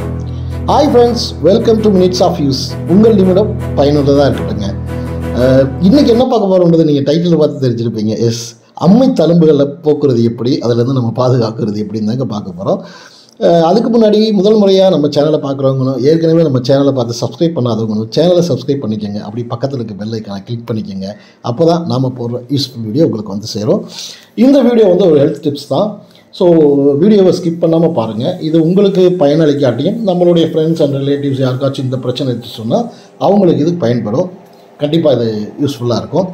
hi friends welcome to minutes of use உங்கள் நிமிடம் பயனுள்ளதாக இருக்கட்டுங்க அஹ், இன்னைக்கு என்ன பார்க்க போகிறோம்ன்றது நீங்கள் டைட்டில் பார்த்து தெரிஞ்சிருப்பீங்க எஸ் அம்மை தழும்புகளை போக்குறது எப்படி அதிலேருந்து நம்ம பாதுகாக்கிறது எப்படின்னு தாங்க பார்க்க போகிறோம் அதுக்கு முன்னாடி முதல் முறையாக நம்ம சேனலை பார்க்குறவங்களும் ஏற்கனவே நம்ம சேனலை பார்த்து சப்ஸ்கிரைப் பண்ணாதவங்களும் சேனலை சப்ஸ்கிரைப் பண்ணிக்கோங்க அப்படி பக்கத்தில் இருக்க பெல் ஐக்கானை கிளிக் பண்ணிக்கோங்க அப்போ தான் நாம் போடுற யூஸ்ஃபுல் வீடியோ உங்களுக்கு வந்து சேரும் இந்த வீடியோ வந்து ஒரு ஹெல்த் டிப்ஸ் தான் ஸோ வீடியோவை ஸ்கிப் பண்ணாமல் பாருங்கள் இது உங்களுக்கு பயனளிக்காட்டியும் நம்மளுடைய ஃப்ரெண்ட்ஸ் அண்ட் ரிலேட்டிவ்ஸ் யாருக்காச்சும் இந்த பிரச்சனை எடுத்து சொன்னால் அவங்களுக்கு இது பயன்படும் கண்டிப்பாக இது யூஸ்ஃபுல்லாக இருக்கும்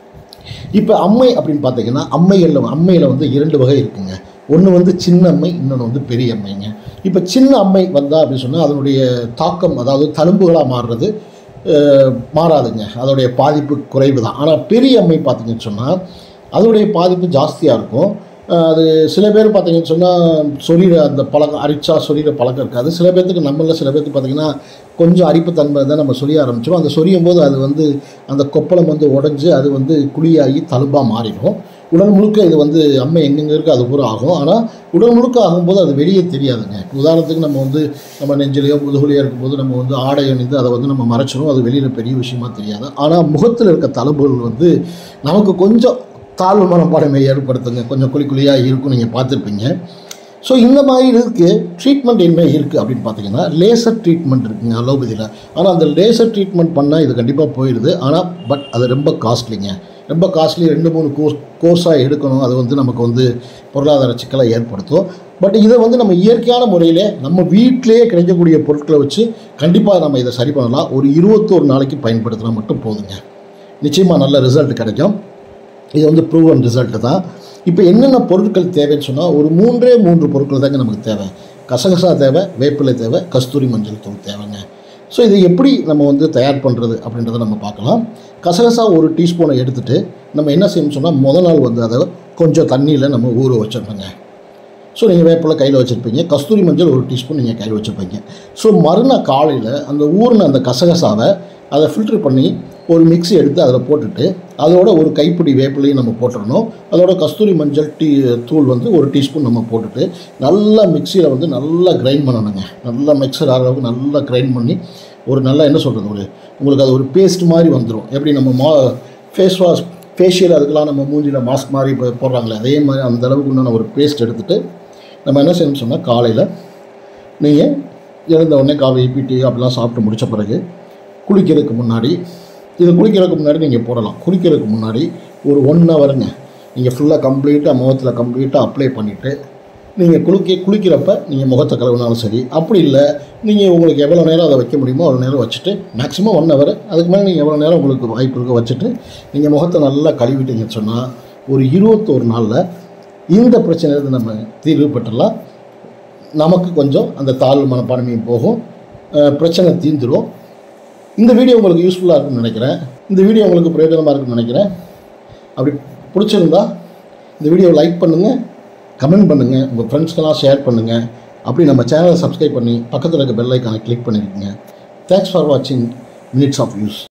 இப்போ அம்மை அப்படின்னு பார்த்தீங்கன்னா அம்மைகளில் அம்மையில் வந்து இரண்டு வகை இருக்குங்க ஒன்று வந்து சின்ன அம்மை இன்னொன்று வந்து பெரிய அம்மைங்க இப்போ சின்ன அம்மை வந்தா அப்படின்னு சொன்னால் அதனுடைய தாக்கம் அதாவது தழும்புகளாக மாறுறது அஹ், மாறாதுங்க அதோடைய பாதிப்பு குறைவு தான் ஆனால் பெரிய அம்மை பார்த்தீங்கன்னு சொன்னால் அதோடைய பாதிப்பு ஜாஸ்தியாக இருக்கும் அஹ், அது சில பேர் பார்த்தீங்கன்னு சொன்னால் சொரிகிற அந்த பழக்கம் அரிச்சா சொரிகிற பழக்கம் இருக்காது சில பேர்த்துக்கு நம்மள சில பேர்த்துக்கு பார்த்தீங்கன்னா கொஞ்சம் அரிப்புத்தன்மை தான் நம்ம சொரிய ஆரம்பிச்சிடும் அந்த சொரியும் போது அது வந்து அந்த கொப்பளம் வந்து உடஞ்சி அது வந்து குழியாகி தழும்பாக மாறிடும் உடல் முழுக்க இது வந்து அம்மை எங்கெங்கே இருக்கோ அது பூரா ஆகும் ஆனால் உடல் முழுக்க ஆகும்போது அது வெளியே தெரியாதுங்க இப்போ உதாரணத்துக்கு நம்ம வந்து நம்ம நெஞ்சிலையோ முதுகுலையோ இருக்கும்போது நம்ம வந்து ஆடை அணிந்து அதை வந்து நம்ம மறைச்சிடும் அது வெளியில் பெரிய விஷயமா தெரியாது ஆனால் முகத்தில் இருக்க தழும்புகள் வந்து நமக்கு கொஞ்சம் தாழ்வு மனப்பான்மை ஏற்படுத்துங்க கொஞ்சம் குழி குழியாக இருக்கும் நீங்கள் பார்த்துருப்பீங்க ஸோ இந்த மாதிரி இதுக்கு ட்ரீட்மெண்ட் என்ன இருக்குது அப்படின்னு பார்த்தீங்கன்னா லேசர் ட்ரீட்மெண்ட் இருக்குங்க அலோபதியில் ஆனால் அந்த லேசர் ட்ரீட்மெண்ட் பண்ணால் இது கண்டிப்பாக போயிடுது ஆனால் பட் அது ரொம்ப காஸ்ட்லிங்க ரொம்ப காஸ்ட்லி ரெண்டு மூணு கோர்ஸ் கோர்ஸாக எடுக்கணும் அது வந்து நமக்கு வந்து பொருளாதார சிக்கலை ஏற்படுத்தும் பட் இதை வந்து நம்ம இயற்கையான முறையில் நம்ம வீட்டிலேயே கிடைக்கக்கூடிய பொருட்களை வச்சு கண்டிப்பாக நம்ம இதை சரி பண்ணலாம் ஒரு இருபத்தோரு நாளைக்கு பயன்படுத்தினா மட்டும் போதுங்க நிச்சயமாக நல்ல ரிசல்ட் கிடைக்கும் இது வந்து ப்ரூவன் ரிசல்ட்டு தான் இப்போ என்னென்ன பொருட்கள் தேவைன்னு சொன்னால் ஒரு மூன்றே மூன்று பொருட்கள் தாங்க நமக்கு தேவை கசகசா தேவை வேப்பிலை தேவை கஸ்தூரி மஞ்சள் தூள் தேவைங்க ஸோ இதை எப்படி நம்ம வந்து தயார் பண்ணுறது அப்படின்றத நம்ம பார்க்கலாம் கசகசா ஒரு டீஸ்பூனை எடுத்துகிட்டு நம்ம என்ன செய்யணும்னு சொன்னால் முத நாள் வந்து அதை கொஞ்சம் தண்ணியில் நம்ம ஊற வச்சிடணுங்க ஸோ நீங்கள் வேப்பிலை கையில் வச்சுருப்பீங்க கஸ்தூரி மஞ்சள் ஒரு டீஸ்பூன் நீங்கள் கையில் வச்சுருப்பீங்க ஸோ மறுநாள் காலையில் அந்த ஊறின அந்த கசகசாவை அதை ஃபில்ட்ரு பண்ணி ஒரு மிக்ஸி எடுத்து அதில் போட்டுட்டு அதோட ஒரு கைப்பிடி வேப்பிலையும் நம்ம போட்டுடணும் அதோட கஸ்தூரி மஞ்சள் டீ தூள் வந்து ஒரு டீஸ்பூன் நம்ம போட்டுட்டு நல்லா மிக்சியில் வந்து நல்லா கிரைண்ட் பண்ணணுங்க நல்லா மிக்சர் ஆகிற அளவுக்கு நல்லா கிரைண்ட் பண்ணி ஒரு நல்லா என்ன சொல்கிறது ஒரு உங்களுக்கு அது ஒரு பேஸ்ட் மாதிரி வந்துடும் எப்படி நம்ம மா ஃபேஸ் வாஷ் ஃபேஷியல் அதுக்கெல்லாம் நம்ம மூஞ்சியில் மாஸ்க் மாதிரி இப்போ போடுறாங்களே அதே மாதிரி அந்த அளவுக்கு உண்டான ஒரு பேஸ்ட் எடுத்துகிட்டு நம்ம என்ன செய்யணும்னு சொன்னால் காலையில் நீங்கள் எழுந்த உடனே காஃபி டீ டீ அப்படிலாம் சாப்பிட்டு முடித்த பிறகு குளிக்கிறதுக்கு முன்னாடி இது குளிக்கிறதுக்கு முன்னாடி நீங்கள் போடலாம் குளிக்கிறதுக்கு முன்னாடி ஒரு ஒன் ஹவருங்க நீங்கள் ஃபுல்லாக கம்ப்ளீட்டாக முகத்தில் கம்ப்ளீட்டாக அப்ளை பண்ணிவிட்டு நீங்கள் குளிக்க குளிக்கிறப்ப நீங்கள் முகத்தை கழுவினாலும் சரி அப்படி இல்லை நீங்கள் உங்களுக்கு எவ்வளோ நேரம் அதை வைக்க முடியுமோ அவ்வளோ நேரம் வச்சுட்டு மேக்ஸிமம் ஒன் ஹவர் அதுக்கு மேலே நீங்கள் எவ்வளோ நேரம் உங்களுக்கு வாய்ப்பு இருக்க வச்சுட்டு நீங்கள் முகத்தை நல்லா கழுவிட்டீங்கன்னு சொன்னால் ஒரு இருபத்தோரு நாளில் இந்த பிரச்சனையிலேருந்து நம்ம தீர்வு பெற்றலாம் நமக்கு கொஞ்சம் அந்த தாழ்வு மனப்பான்மையும் போகும் அஹ் பிரச்சனை தீர்ந்துடும் இந்த வீடியோ உங்களுக்கு யூஸ்ஃபுல்லாக இருக்கும்னு நினைக்கிறேன் இந்த வீடியோ உங்களுக்கு பிரயோஜனமாக இருக்கும்னு நினைக்கிறேன் அப்படி பிடிச்சிருந்தா இந்த வீடியோவை லைக் பண்ணுங்கள் கமெண்ட் பண்ணுங்கள் உங்கள் ஃப்ரெண்ட்ஸ்க்கெல்லாம் ஷேர் பண்ணுங்கள் அப்படி நம்ம சேனலை சப்ஸ்கிரைப் பண்ணி பக்கத்தில் இருக்க பெல் ஐக்கானை கிளிக் பண்ணிக்கோங்க தேங்க்ஸ் ஃபார் வாட்சிங் மினிட்ஸ் ஆஃப் யூஸ்